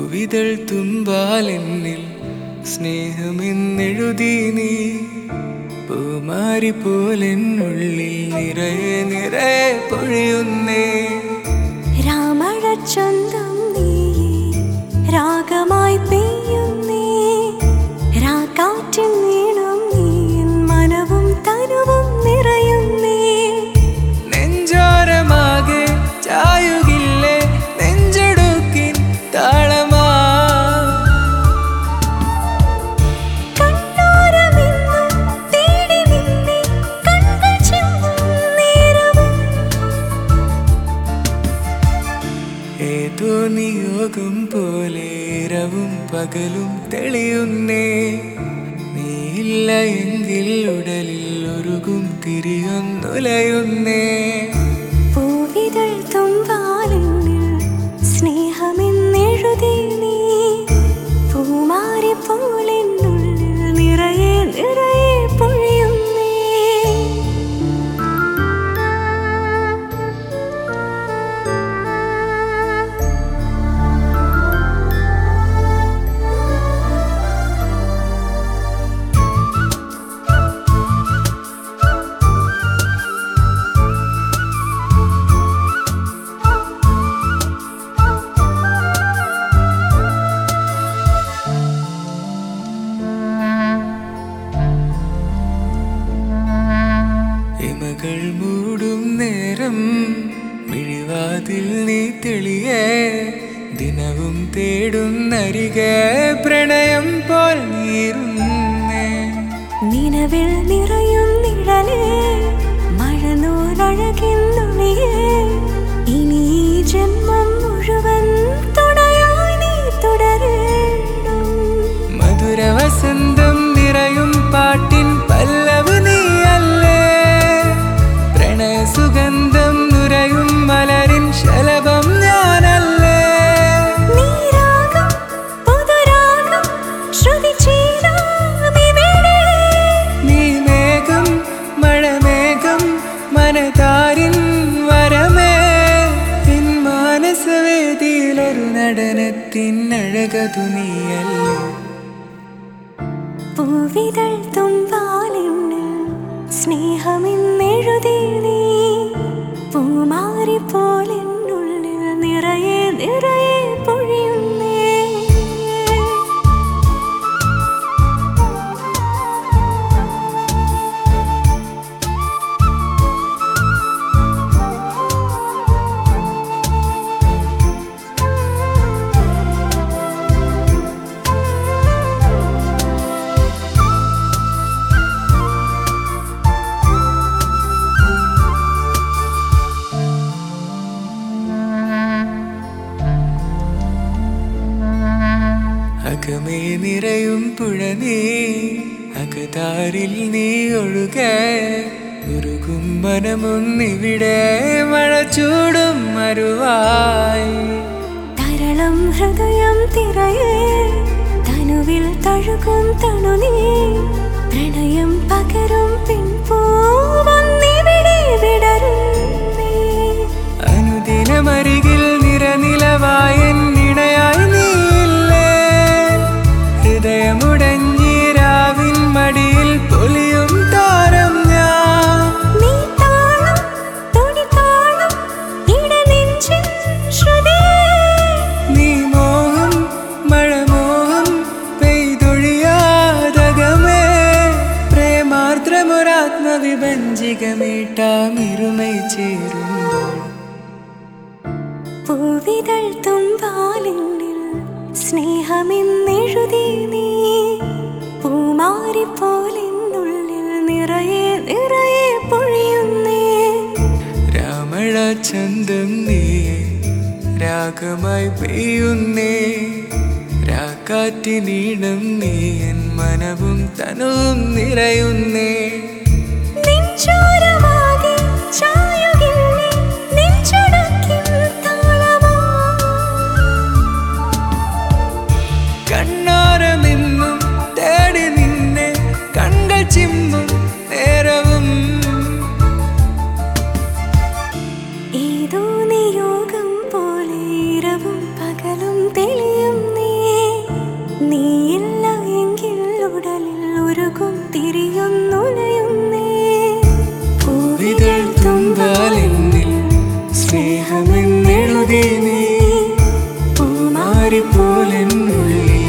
പൂവിതൾ തുമ്പാലെന്നിൽ സ്നേഹമെന്നെഴുതി നീ പൂമാരി പോലെന്നുള്ളിൽ നിറയെ നിറയെ പൊഴിയുന്നേ രാമഴ ചന്തം നീയേ രാഗമായി പെയ്യുന്നേ രാക്കാറ്റിൻ നീണം നീ എൻ മനവും തനുവും നിറയുന്നേ നെഞ്ചോരമാകെ ചായുകില്ലേ നെഞ്ചെടുക്കിൻ താളമാ കണ്ണോരമെന്നും തേടി നിന്നെ കണ്ണു ചിമ്മും നേരവും ഏതോ നിയോഗം പോലെ ഇരവും പകലും തെളിയുന്നേ നീയില്ല എങ്കിൽ ഉടലിൽ ഒരുകും തിരിയൊന്നുലയുന്നേ പൂവിതൾ തുമ്പാലെന്നിൽ സ്നേഹമെന്നെഴുതി നീ പൂമാരി പോലെന്നുള്ളിൽ നിറയെ നിറയെ പൊഴിയുന്നേ ഇമകൾ മൂടും നേരം മിഴിവാതിൽ നീ തെളിയേ ദിനവും തേടുന്നരികെ പ്രണയം പോൽ നീറുന്നേ നിലവിൽ നിറയും നിഴലേ മഴനൂലഴകിന്നുള്ളിയേ ഇനി ഈ ജന്മം മുഴുവൻ തുണയായി നീ തുടരണം മധുര വസന്തം നിറയും പാട്ടിൻ പല്ലവ് നീയല്ലേ പ്രണയ സുഗന്ധം നുരയും മലരിൻ ശലഭം ഞാനല്ലേ നീരാഗം പുതുരാഗം ശ്രുതി ചേരാമിവിടെ നീ മേഘം മഴമേഘം മനതാരിൻ വരമേ എൻ മാനസവേദിയിലൊരു നടനത്തിൻ അഴകതു നീയല്ലേ പൂവിതൾ തുമ്പാലെന്നിൽ സ്നേഹമെന്നെഴുതി നീ പൂമാരി പോലെന്നുള്ളിൽ നിറയെ നിറയെ പൊഴിയുന്നേ അകമേ നിറയും പുഴ നീ അകതാരിൽ നീ ഒഴുക ഉരുകും മനമൊന്നിവിടെ മഴ ചൂടും മരുവായി തരളം ഹൃദയം തിരയേ തനുവിൽ തഴുകും തണുനീ പ്രണയം പകരും പിൻപൂവന്നിവിടെ വിടരുന്നേ അനുദിനമരികിൽ നിറനിലവായൻ ഇണയായി നീയില്ലേ ഹൃദയമുടഞ്ഞീരാവിൻ മടിയിൽ പൊലിയും താരം ഞാൻ നീ താളം തുടി താളം ഇടനെഞ്ചിൻ ശ്രുതി നീ മോഹം മഴമോഹം പെയ്തൊഴിയാതകമേ പ്രേമാർദ്രമൊരാത്മവിഭഞ്ജികമേട്ടാമിരുമൈ ചേരുമ്പോൾ പൂവിതൾ തുമ്പാലെന്നിൽ സ്നേഹമെന്നെഴുതി നീ പൂമാരി പോലെന്നുള്ളിൽ നിറയെ നിറയെ പൊഴിയുന്നേ രാമഴ ചന്തം നീയെ രാഗമായി പെയ്യുന്നേ രാക്കാറ്റിനീണം നീ എൻ മനവും തനവും നിറയുന്നേ നെഞ്ചോരമാകെ ചായുകില്ലേ നെഞ്ചടക്കിൻ താളമാ കണ്ണോരമെന്നും തേടി നിന്നെ കണ്ട ചിമ്മും നേരവും ഏതോ നിയോഗം പോലെ ഇരവും പകലും തെളിയും നീ സ്നേഹമെന്നെഴുതി നീ പൂമാരി പോലെന്നുള്ളിൽ